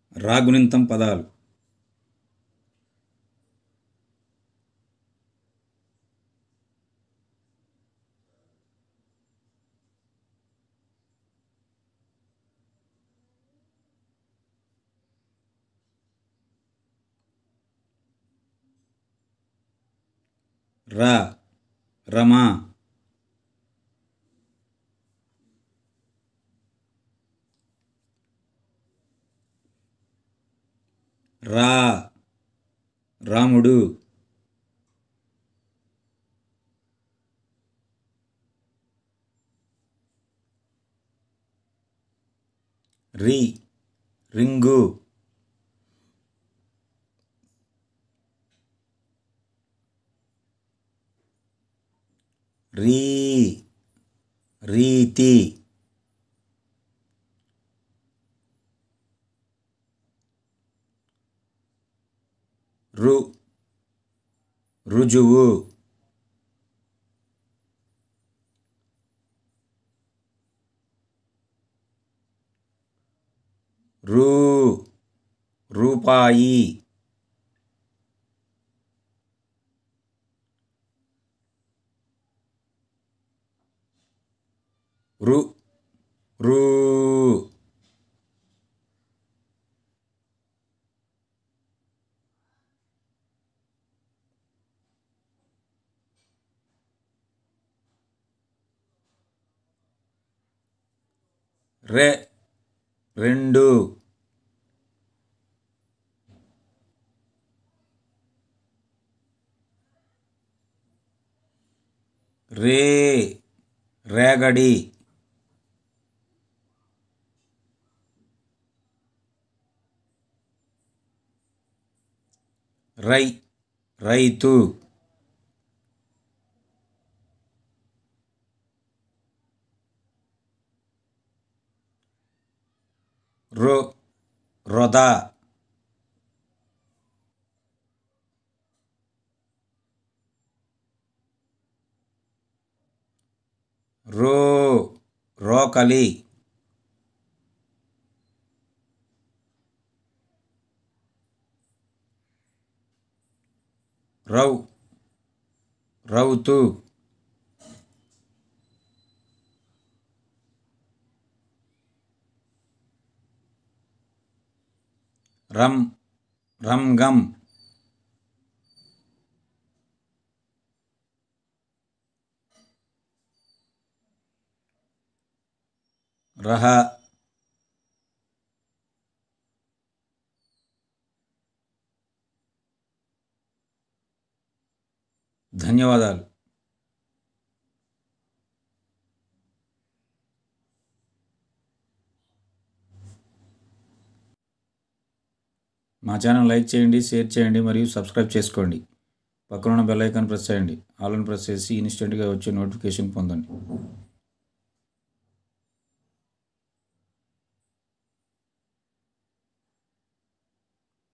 రాగుణింతం పదాలు రా రమా రా రాముడు రి రింగు రీ రీతి రు రుజువు రూ రూపాయి రు రూ రె రెండు రే రేగడి రై రైతు రొ రొద రో రోకలి రౌ రౌతు రం రంగం రహ ధన్యవాదాలు మా ఛానల్ లైక్ చేయండి షేర్ చేయండి మరియు సబ్స్క్రైబ్ చేసుకోండి పక్కనున్న బెల్ ఐకాన్ ప్రెస్ చేయండి ఆల్ అని ప్రెస్ చేసి ఇన్స్టెంట్గా వచ్చే నోటిఫికేషన్ పొందండి